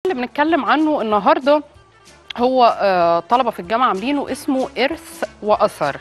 اللي بنتكلم عنه النهارده هو آه، طلبه في الجامعه عاملينه اسمه ارث واثر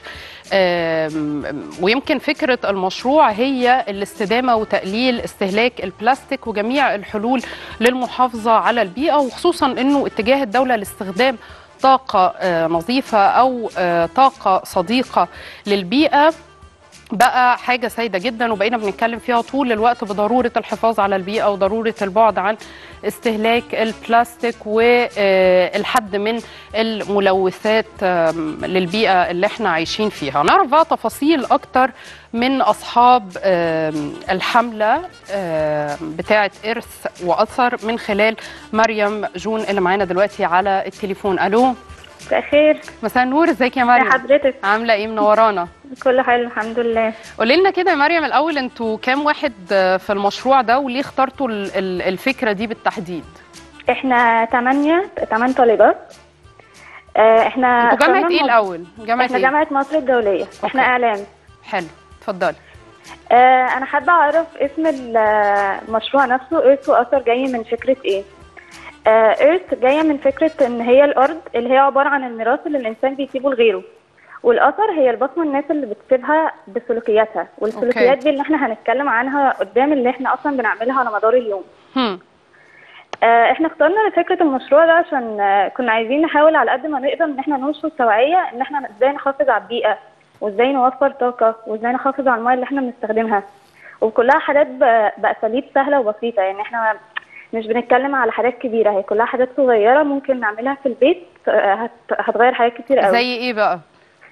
آم، ويمكن فكره المشروع هي الاستدامه وتقليل استهلاك البلاستيك وجميع الحلول للمحافظه على البيئه وخصوصا انه اتجاه الدوله لاستخدام طاقه آه، نظيفه او آه، طاقه صديقه للبيئه بقى حاجة سيدة جدا وبقينا بنتكلم فيها طول الوقت بضرورة الحفاظ على البيئة وضرورة البعد عن استهلاك البلاستيك والحد من الملوثات آم، للبيئة اللي احنا عايشين فيها نعرف بقى تفاصيل أكتر من أصحاب آم، الحملة آم، بتاعة إرث وأثر من خلال مريم جون اللي معانا دلوقتي على التليفون ألو مساء الخير مساء النور ازيك يا يا مريم حضرتك عاملة ايه منورانا كله حلو الحمد لله قولي لنا كده يا مريم الاول انتوا كام واحد آه، في المشروع ده وليه اخترتوا ال- ال- الفكره دي بالتحديد احنا تمانية تمن طالبات آه، احنا انتوا جامعه اخترنا ايه الموضوع- الاول جامعه احنا ايه جامعة مصر الدولية احنا أوكي. اعلام حلو اتفضلي آه، انا حابة اعرف اسم المشروع نفسه ايرث واثر جاي من فكرة ايه ايرث جاية من فكرة ان هي الارض اللي هي عبارة عن الميراث اللي الانسان بيسيبه لغيره والاثر هي البصمه الناس اللي بتسيبها بسلوكياتها والسلوكيات أوكي. دي اللي احنا هنتكلم عنها قدام اللي احنا اصلا بنعملها على مدار اليوم هم. آه، احنا اخترنا فكره المشروع ده عشان آه، كنا عايزين نحاول على قد ما نقدر ان احنا ننشر توعيه ان احنا ازاي نحافظ على البيئه وازاي نوفر طاقه وازاي نحافظ على الميه اللي احنا بنستخدمها وكلها حاجات ب- باساليب سهله وبسيطه يعني احنا مش بنتكلم على حاجات كبيره هي كلها حاجات صغيره ممكن نعملها في البيت آه، هت- هتغير حاجات كتير قوي زي ايه بقى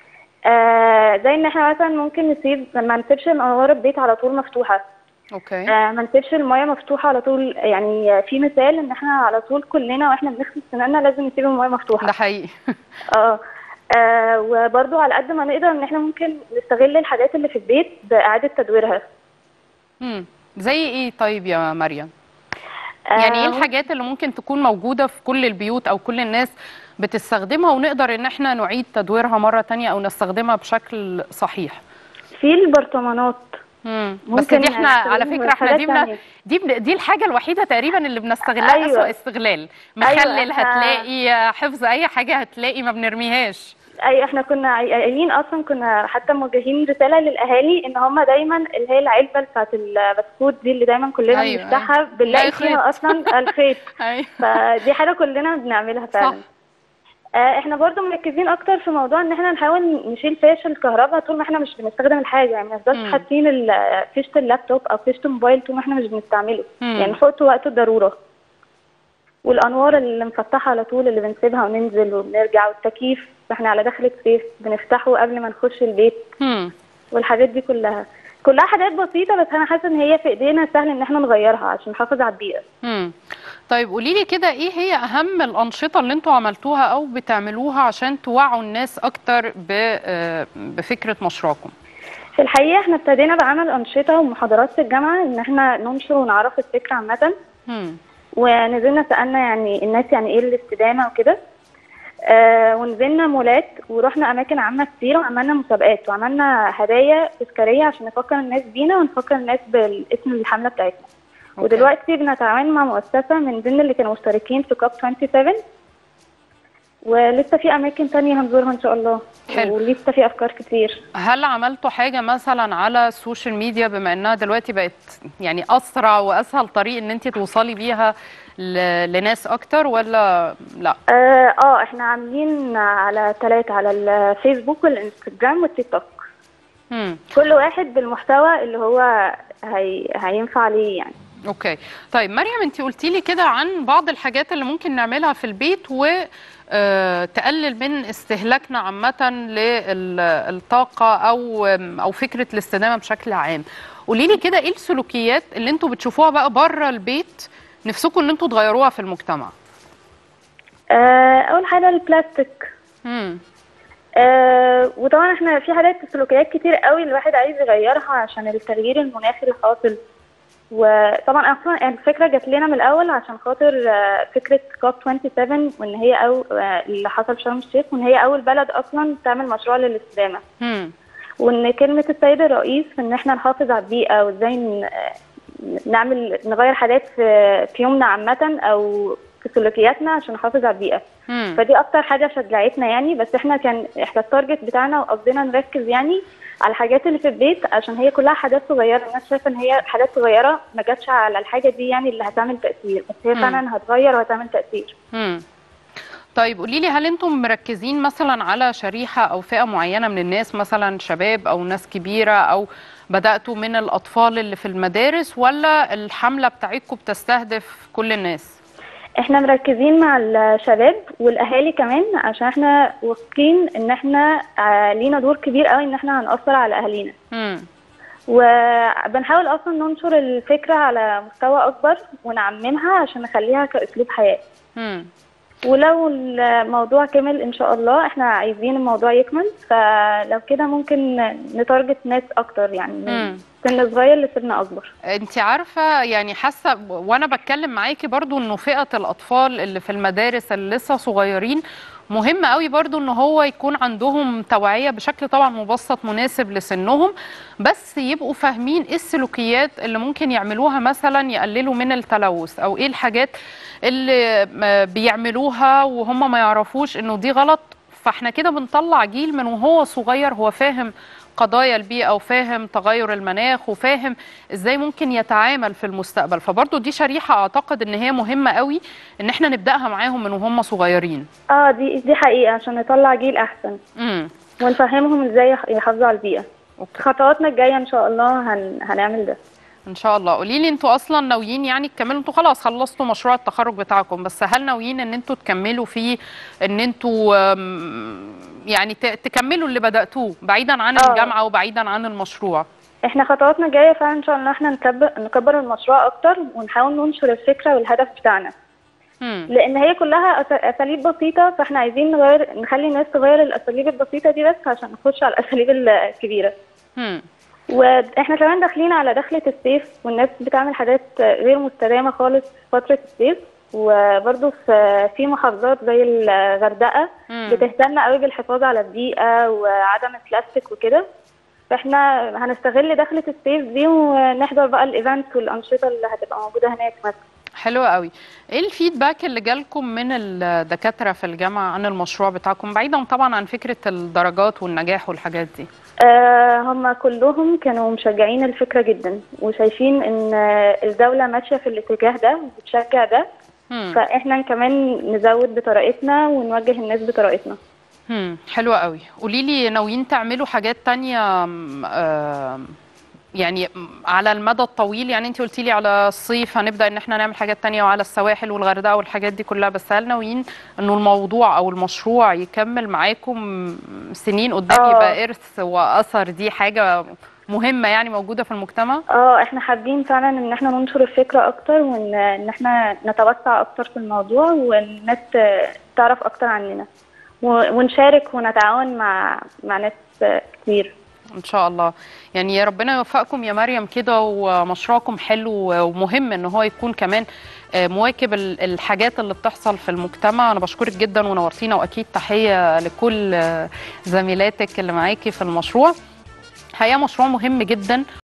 آه زي ان احنا مثلا ممكن نسيب ما نسيبش انوار البيت على طول مفتوحه اوكي آه ما نسيبش الميه مفتوحه على طول يعني في مثال ان احنا على طول كلنا واحنا بنغسل سناننا لازم نسيب الميه مفتوحه ده حقيقي اه آه، وبرضو على قد ما نقدر ان احنا ممكن نستغل الحاجات اللي في البيت باعاده تدويرها هم. زي ايه طيب يا مريم يعني ايه آه، الحاجات اللي ممكن تكون موجوده في كل البيوت او كل الناس بتستخدمها ونقدر ان احنا نعيد تدويرها مره تانية او نستخدمها بشكل صحيح في البرطمانات مم. بس ممكن دي احنا على نستخدمها فكره احنا حاجات دي بنا تانية. دي بن- دي الحاجه الوحيده تقريبا اللي بنستغلها أيوة. أسوأ استغلال مخلل أيوة، إحنا- هتلاقي حفظ اي حاجه هتلاقي ما بنرميهاش اي احنا كنا قايلين اصلا كنا حتى موجهين رساله للاهالي ان هم دايما اللي هي العلبه بتاعت البسكوت دي اللي دايما كلنا أيوة، بنفتحها أيوة. بنلاقي لا فيها خيط. اصلا الخيط ايوه فدي حاجه كلنا بنعملها فعلا صح. آه، احنا برضو مركزين اكتر في موضوع ان احنا نحاول نشيل فيش الكهرباء طول ما احنا مش بنستخدم الحاجه يعني ما مم. نفضلش حاطين ال- فيشه اللابتوب او فيشه الموبايل طول ما احنا مش بنستعمله مم. يعني نحطه وقت الضروره والانوار اللي مفتحه على طول اللي بنسيبها وننزل وبنرجع والتكييف احنا على دخلة صيف بنفتحه قبل ما نخش البيت هم. والحاجات دي كلها كلها حاجات بسيطه بس انا حاسه ان هي في ايدينا سهل ان احنا نغيرها عشان نحافظ على البيئه هم. طيب قولي لي كده ايه هي اهم الانشطه اللي انتوا عملتوها او بتعملوها عشان توعوا الناس اكتر ب- آه، بفكره مشروعكم في الحقيقة احنا ابتدينا بعمل أنشطة ومحاضرات في الجامعة إن احنا ننشر ونعرف الفكرة عامة هم. ونزلنا سألنا يعني الناس يعني ايه الاستدامة وكده آه ونزلنا مولات ورحنا أماكن عامة كتير وعملنا مسابقات وعملنا هدايا تذكارية عشان نفكر الناس بينا ونفكر الناس بالاسم الحملة بتاعتنا أوكي. ودلوقتي بنتعاون مع مؤسسة من ضمن اللي كانوا مشتركين في كاب 27 ولسه في أماكن تانية هنزورها إن شاء الله حلو. ولسه في أفكار كتير هل عملتوا حاجة مثلا على السوشيال ميديا بما انها دلوقتي بقت يعني اسرع واسهل طريق ان انت توصلي بيها ل- لناس اكتر ولا لا؟ اه آه، احنا عاملين على ثلاثة على الفيسبوك والانستجرام والتيك توك مم. كل واحد بالمحتوى اللي هو هي... هينفع ليه يعني اوكي طيب مريم انت قلتي لي كده عن بعض الحاجات اللي ممكن نعملها في البيت و آه، تقلل من استهلاكنا عامة للطاقة أو أو فكرة الاستدامة بشكل عام. قولي لي كده إيه السلوكيات اللي أنتوا بتشوفوها بقى بره البيت نفسكم إن أنتوا تغيروها في المجتمع؟ آه اول حاجة البلاستيك امم آه وطبعا احنا في حاجات سلوكيات كتير قوي الواحد عايز يغيرها عشان التغيير المناخي اللي حاصل وطبعا اصلا الفكره جات لنا من الاول عشان خاطر آه، فكره كوب 27 وان هي او آه، اللي حصل في شرم الشيخ وان هي اول بلد اصلا تعمل مشروع للاستدامه امم وان كلمه السيد الرئيس في ان احنا نحافظ على البيئه وازاي ن- نعمل نغير حاجات في في يومنا عامه او في سلوكياتنا عشان نحافظ على البيئه مم. فدي اكتر حاجه شجعتنا يعني بس احنا كان احنا التارجت بتاعنا وقصدنا نركز يعني على الحاجات اللي في البيت عشان هي كلها حاجات صغيره الناس شايفه ان هي حاجات صغيره ما جاتش على الحاجه دي يعني اللي هتعمل تاثير بس هي مم. فعلا هتغير وهتعمل تاثير مم. طيب قولي لي هل انتم مركزين مثلا على شريحة او فئة معينة من الناس مثلا شباب او ناس كبيرة او بدأتوا من الأطفال اللي في المدارس ولا الحملة بتاعتكم بتستهدف كل الناس؟ احنا مركزين مع الشباب والاهالي كمان عشان احنا واثقين ان احنا آه، لينا دور كبير قوي ان احنا هنأثر على اهالينا مم. وبنحاول اصلا ننشر الفكره على مستوى اكبر ونعممها عشان نخليها كاسلوب حياه مم. ولو الموضوع كمل ان شاء الله احنا عايزين الموضوع يكمل فلو كده ممكن نتارجت ناس اكتر يعني من مم. سن صغير لسن اكبر انت عارفة يعني حاسة وانا بتكلم معاكي برضو انه فئة الاطفال اللي في المدارس اللي لسه صغيرين مهم قوي برضو ان هو يكون عندهم توعية بشكل طبعا مبسط مناسب لسنهم بس يبقوا فاهمين ايه السلوكيات اللي ممكن يعملوها مثلا يقللوا من التلوث او ايه الحاجات اللي م- بيعملوها وهم ما يعرفوش انه دي غلط فاحنا كده بنطلع جيل من وهو صغير هو فاهم قضايا البيئة وفاهم تغير المناخ وفاهم ازاي ممكن يتعامل في المستقبل فبرضو دي شريحة اعتقد ان هي مهمة قوي ان احنا نبدأها معاهم من وهم صغيرين اه دي دي حقيقه عشان نطلع جيل احسن امم ونفهمهم ازاي يح- يحافظوا على البيئه اوكي خطواتنا الجايه ان شاء الله هن... هنعمل ده ان شاء الله قولي لي انتوا اصلا ناويين يعني تكملوا انتوا خلاص خلصتوا مشروع التخرج بتاعكم بس هل ناويين ان انتوا تكملوا فيه ان انتوا أم، يعني ت- تكملوا اللي بدأتوه بعيدا عن آه. الجامعة وبعيدا عن المشروع احنا خطواتنا الجايه فعلا ان شاء الله احنا نكبر نكبر المشروع اكتر ونحاول ننشر الفكره والهدف بتاعنا امم لان هي كلها أس- اساليب بسيطه فاحنا عايزين نغير نخلي الناس تغير الاساليب البسيطه دي بس عشان نخش على الاساليب الكبيره امم واحنا كمان داخلين على دخلة الصيف والناس بتعمل حاجات غير مستدامة خالص في فترة الصيف وبرضه في في محافظات زي الغردقة مم. بتهتم قوي بالحفاظ على البيئة وعدم البلاستيك وكده فاحنا هنستغل دخلة الصيف دي ونحضر بقى الايفنتس والأنشطة اللي هتبقى موجودة هناك مثلا حلو قوي ايه الفيدباك اللي جالكم من الدكاترة في الجامعة عن المشروع بتاعكم بعيدا طبعا عن فكرة الدرجات والنجاح والحاجات دي آه، هم كلهم كانوا مشجعين الفكرة جدا وشايفين ان آه، الدولة ماشية في الاتجاه ده وبتشجع ده مم. فاحنا كمان نزود بطريقتنا ونوجه الناس بطريقتنا مم. حلو قوي قولي لي ناويين تعملوا حاجات تانية م- آم، يعني م- على المدى الطويل يعني انت قلتي لي على الصيف هنبدأ ان احنا نعمل حاجات تانية وعلى السواحل والغردقة والحاجات دي كلها بس هل ناويين انه الموضوع او المشروع يكمل معاكم سنين قدام آه. يبقى ارث واثر دي حاجة مهمة يعني موجودة في المجتمع اه احنا حابين فعلا ان احنا ننشر الفكرة اكتر وان ان احنا نتوسع اكتر في الموضوع والناس ت- تعرف اكتر عننا و- ونشارك ونتعاون مع مع ناس كتير ان شاء الله يعني يا ربنا يوفقكم يا مريم كده ومشروعكم حلو ومهم ان هو يكون كمان آه، مواكب ال- الحاجات اللي بتحصل في المجتمع انا بشكرك جدا ونورتينا واكيد تحيه لكل آه، زميلاتك اللي معاكي في المشروع حقيقه مشروع مهم جدا